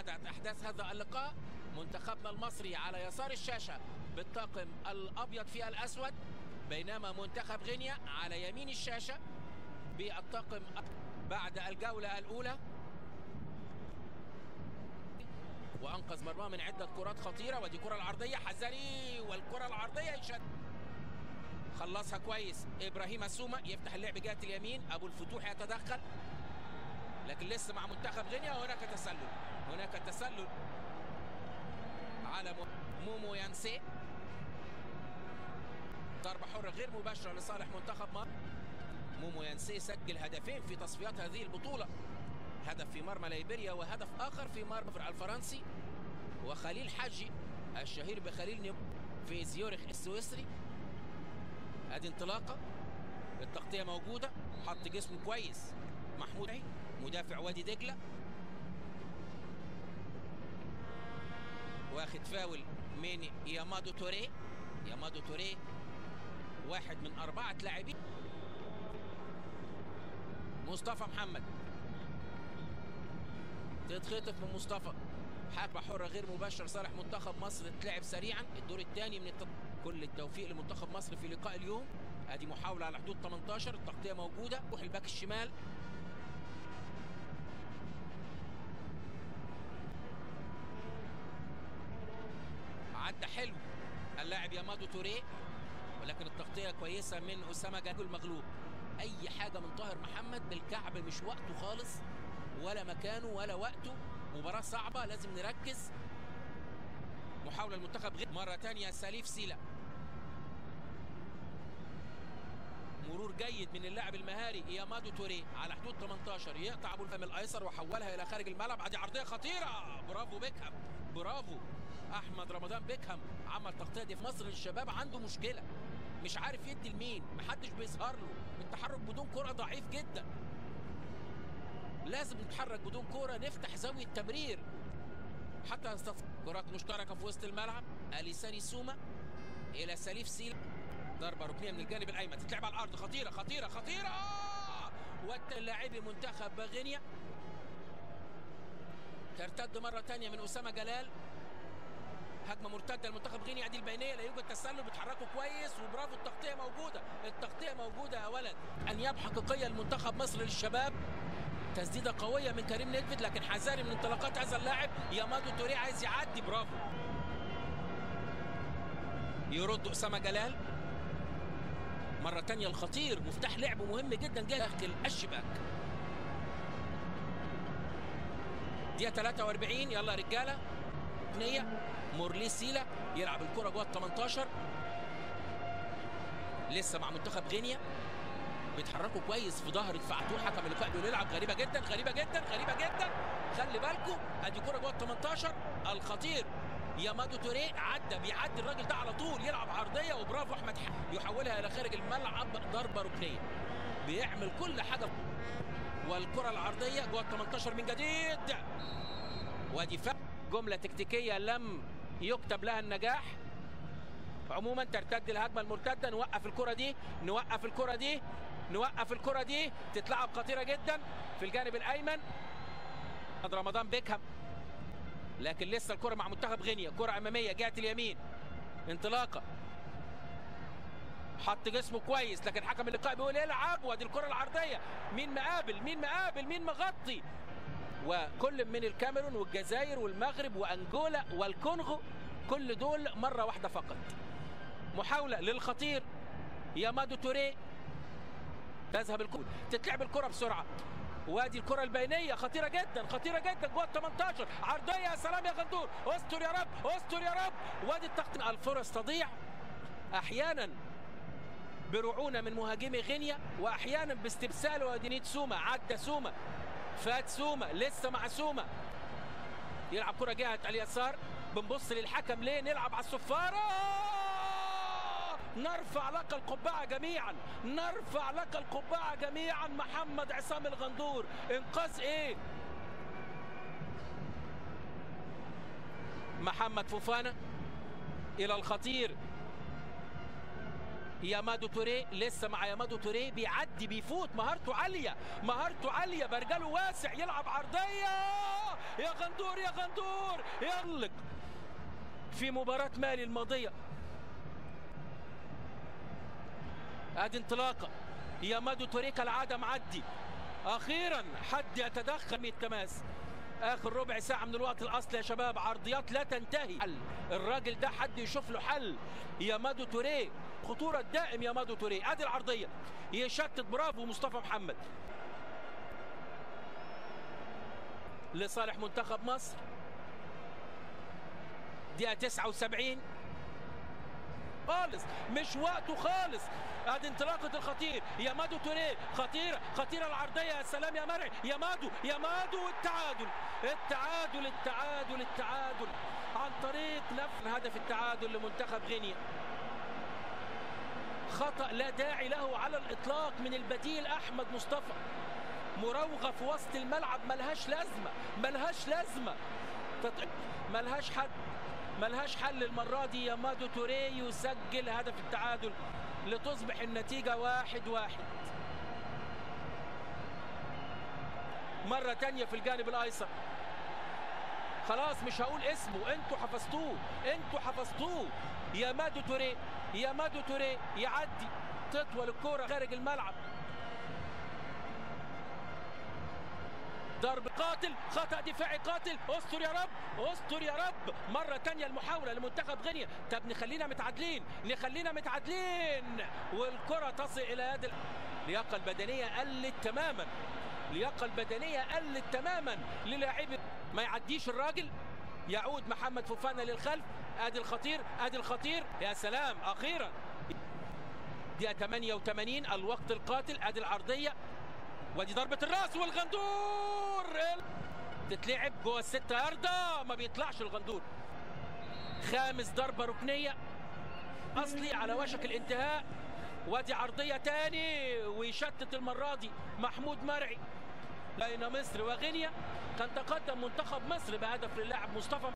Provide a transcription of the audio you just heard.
بدأت أحداث هذا اللقاء منتخبنا المصري على يسار الشاشة بالطاقم الأبيض في الأسود بينما منتخب غينيا على يمين الشاشة بالطاقم بعد الجولة الأولى وأنقذ مرماه من عدة كرات خطيرة ودي كرة العرضية حذري والكرة العرضية يشد خلصها كويس إبراهيم السومة يفتح اللعب جهة اليمين أبو الفتوح يتدخل لكن لسه مع منتخب غينيا وهناك تسلل هناك تسلل على مومو يانسي ضربة حرة غير مباشرة لصالح منتخب مصر مومو يانسي سجل هدفين في تصفيات هذه البطولة هدف في مرمى ليبيريا وهدف آخر في مرمى الفرنسي وخليل حجي الشهير بخليل نيب في زيورخ السويسري ادي انطلاقة التغطية موجودة حط جسمه كويس محمود عي مدافع وادي دجلة واخد فاول من يامادو توري يامادو توري واحد من أربعة لاعبين مصطفى محمد تتخطف من مصطفى حربة حرة غير مباشرة صالح منتخب مصر تلعب سريعا الدور الثاني من التط... كل التوفيق لمنتخب مصر في لقاء اليوم ادي محاولة على حدود 18 التغطية موجودة روح الباك الشمال عدى حلو اللاعب يامادو توريه ولكن التغطيه كويسه من اسامه جاجو المغلوب اي حاجه من طاهر محمد بالكعب مش وقته خالص ولا مكانه ولا وقته مباراه صعبه لازم نركز محاوله المنتخب غير مره ثانيه سليف سيلا مرور جيد من اللاعب المهاري يامادو توري على حدود 18 يقطع ابو الفم الايسر وحولها الى خارج الملعب ادي عرضيه خطيره برافو بيكهام برافو احمد رمضان بيكهام عمل تغطيه دي في مصر الشباب عنده مشكله مش عارف يدي لمين محدش بيظهر له التحرك بدون كره ضعيف جدا لازم نتحرك بدون كره نفتح زاويه تمرير حتى يستطيع كرات مشتركه في وسط الملعب اليساني سوما الى سليف سيل ضربه ركنيه من الجانب الايمن تتلعب على الارض خطيره خطيره خطيره واللاعبي منتخب غينيا ترتد مره ثانيه من اسامه جلال هجمه مرتده لمنتخب غينيا دي البينيه لا يوجد تسلل بيتحركوا كويس وبرافو التغطيه موجوده التغطيه موجوده يا ولد انياب حقيقيه لمنتخب مصر للشباب تسديده قويه من كريم نيدفيد لكن حذاري من انطلاقات هذا اللاعب يامادو توري عايز يعدي برافو يرد اسامه جلال مره ثانيه الخطير مفتاح لعب مهم جدا جاي داخل الشباك دقيقه 43 يلا يا رجاله ركنيه مورلي سيلا يلعب الكره جوه ال 18 لسه مع منتخب غينيا بيتحركوا كويس في ظهر دفاعته حكم اللقاء بيقول يلعب غريبه جدا غريبه جدا غريبه جدا خلي بالكم ادي كره جوه ال 18 الخطير يامادو توري عدى بيعدي الراجل ده على طول يلعب عرضيه وبرافو احمد حق يحولها الى خارج الملعب ضربه ركنيه بيعمل كل حاجه والكره العرضيه جوه ال 18 من جديد ودفاع جمله تكتيكيه لم يكتب لها النجاح عموما ترتد الهجمه المرتده نوقف الكره دي نوقف الكره دي نوقف الكره دي تتلعب خطيره جدا في الجانب الايمن رمضان بيكهام لكن لسه الكره مع منتخب غينيا كره اماميه جهه اليمين انطلاقه حط جسمه كويس لكن حكم اللقاء بيقول العب وادي الكره العرضيه مين مقابل مين مقابل مين مغطي وكل من الكاميرون والجزائر والمغرب وانجولا والكونغو كل دول مره واحده فقط محاوله للخطير يامادو توري تذهب الكره تتلعب الكره بسرعه وادي الكره البينيه خطيره جدا خطيره جدا جوه ال 18 عرضيه يا سلام يا غندور استر يا رب استر يا رب وادي التقطيع الفرص تضيع احيانا برعونه من مهاجمي غينيا واحيانا باستبسال ودينيت سوما عدى سوما فات سوما لسه مع سوما يلعب كره جهه اليسار بنبص للحكم ليه نلعب على الصفاره نرفع لك القبعة جميعا نرفع لك القبعة جميعا محمد عصام الغندور انقاذ ايه محمد فوفانا الى الخطير يامادو توري لسه مع يامادو توري بيعدي بيفوت مهارته عاليه مهارته عاليه برجله واسع يلعب عرضيه يا غندور يا غندور يغلق في مباراة مالي الماضية ادي انطلاقة يا مادو توريه كالعادة معدي اخيرا حد يتدخل من التماس اخر ربع ساعة من الوقت الاصلي يا شباب عرضيات لا تنتهي حل. الراجل ده حد يشوف له حل يا مادو توريه خطورة الدائم يا مادو توريه ادي العرضية يشتت برافو مصطفى محمد لصالح منتخب مصر دقيقة 79 خالص مش وقته خالص ادي انطلاقة الخطير يا مادو توريه خطيرة خطيرة العرضية يا سلام يا مرعي يا مادو يا مادو التعادل التعادل التعادل التعادل عن طريق نفس هدف التعادل لمنتخب غينيا خطأ لا داعي له على الإطلاق من البديل أحمد مصطفى مراوغة في وسط الملعب ملهاش لازمة ملهاش لازمة ملهاش حد ملهاش حل المرة دي يا مادو توريه يسجل هدف التعادل لتصبح النتيجة واحد واحد مرة تانية في الجانب الأيسر خلاص مش هقول اسمه انتوا حفظتوه انتوا حفظتوه يا مادو توريه يا مادو توريه يعدي تطول الكرة خارج الملعب ضرب قاتل خطأ دفاعي قاتل استر يا رب استر يا رب مرة تانية المحاولة لمنتخب غينيا طب نخلينا متعادلين نخلينا متعادلين والكرة تصل إلى يد اللياقة البدنية قلت تماما اللياقة البدنية قلت تماما للاعب ما يعديش الراجل يعود محمد فوفانا للخلف ادي الخطير ادي الخطير يا سلام اخيرا دقيقة 88 الوقت القاتل ادي العرضية ودي ضربة الراس والغندور تتلعب جوه الستة ياردة ما بيطلعش الغندور خامس ضربة ركنية أصلي على وشك الانتهاء ودي عرضية تاني ويشتت المرة دي محمود مرعي بين مصر وغينيا كان تقدم منتخب مصر بهدف للاعب مصطفى